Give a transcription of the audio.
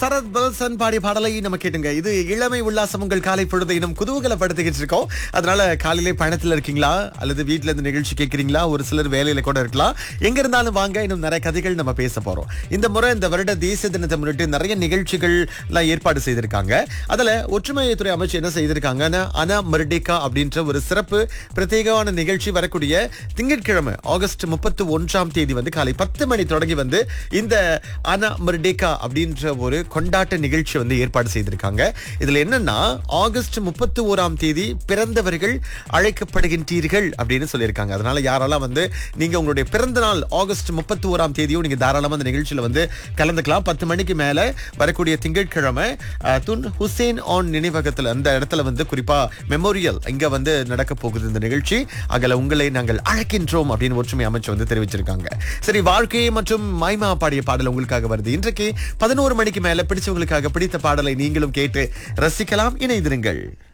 Sarath Paulson பாடிய பாடலை நம்ம கேட்டுங்க இது இளமை உல்லாசம் உங்கள் காலை பொழுதை இன்னும் குதூகலப்படுத்திக்கிட்டு இருக்கோம் அதனால காலையிலே பயணத்துல இருக்கீங்களா அல்லது வீட்ல இருந்து நிகழ்ச்சி கேட்கறீங்களா ஒரு சிலர் வேலையில கூட இருக்கலாம் எங்க இருந்தாலும் வாங்க இன்னும் நிறைய கதைகள் நம்ம பேச போறோம் இந்த முறை இந்த வருட தேசிய தினத்தை முன்னிட்டு நிறைய நிகழ்ச்சிகள் எல்லாம் ஏற்பாடு செய்திருக்காங்க அதுல ஒற்றுமைத்துறை அமைச்சு என்ன செய்திருக்காங்கன்னா அனா மர்டிகா அப்படின்ற ஒரு சிறப்பு பிரத்யேகமான நிகழ்ச்சி வரக்கூடிய திங்கட்கிழமை ஆகஸ்ட் முப்பத்தி ஒன்றாம் தேதி வந்து காலை பத்து மணி தொடங்கி வந்து இந்த அனா மர்டிகா அப்படின்ற ஒரு கொண்டாட்ட நிகழ்ச்சி வந்து ஏற்பாடு செய்திருக்காங்க இதுல என்னன்னா ஆகஸ்ட் முப்பத்தி ஓராம் தேதி பிறந்தவர்கள் அழைக்கப்படுகின்றீர்கள் அப்படின்னு சொல்லியிருக்காங்க அதனால யாரெல்லாம் வந்து நீங்க உங்களுடைய பிறந்த நாள் ஆகஸ்ட் முப்பத்தி ஓராம் தேதியும் நீங்க தாராளமா அந்த நிகழ்ச்சியில வந்து கலந்துக்கலாம் பத்து மணிக்கு மேல வரக்கூடிய திங்கட்கிழமை அஹ், துன் ஹுசேன் ஆன் நினைவகத்துல அந்த இடத்துல வந்து குறிப்பா மெமோரியல் இங்க வந்து நடக்க போகுது இந்த நிகழ்ச்சி அகல உங்களை நாங்கள் அழைக்கின்றோம் அப்படின்னு ஒற்றுமை அமைச்சு வந்து தெரிவிச்சிருக்காங்க சரி வாழ்க்கை மற்றும் மைமா பாடிய பாடல் உங்களுக்காக வருது இன்றைக்கு பதினோரு மணிக்கு மேல பிடிச்சவங்களுக்காக பிடித்த பாடலை நீங்களும் கேட்டு ரசிக்கலாம் இணைந்திருங்கள்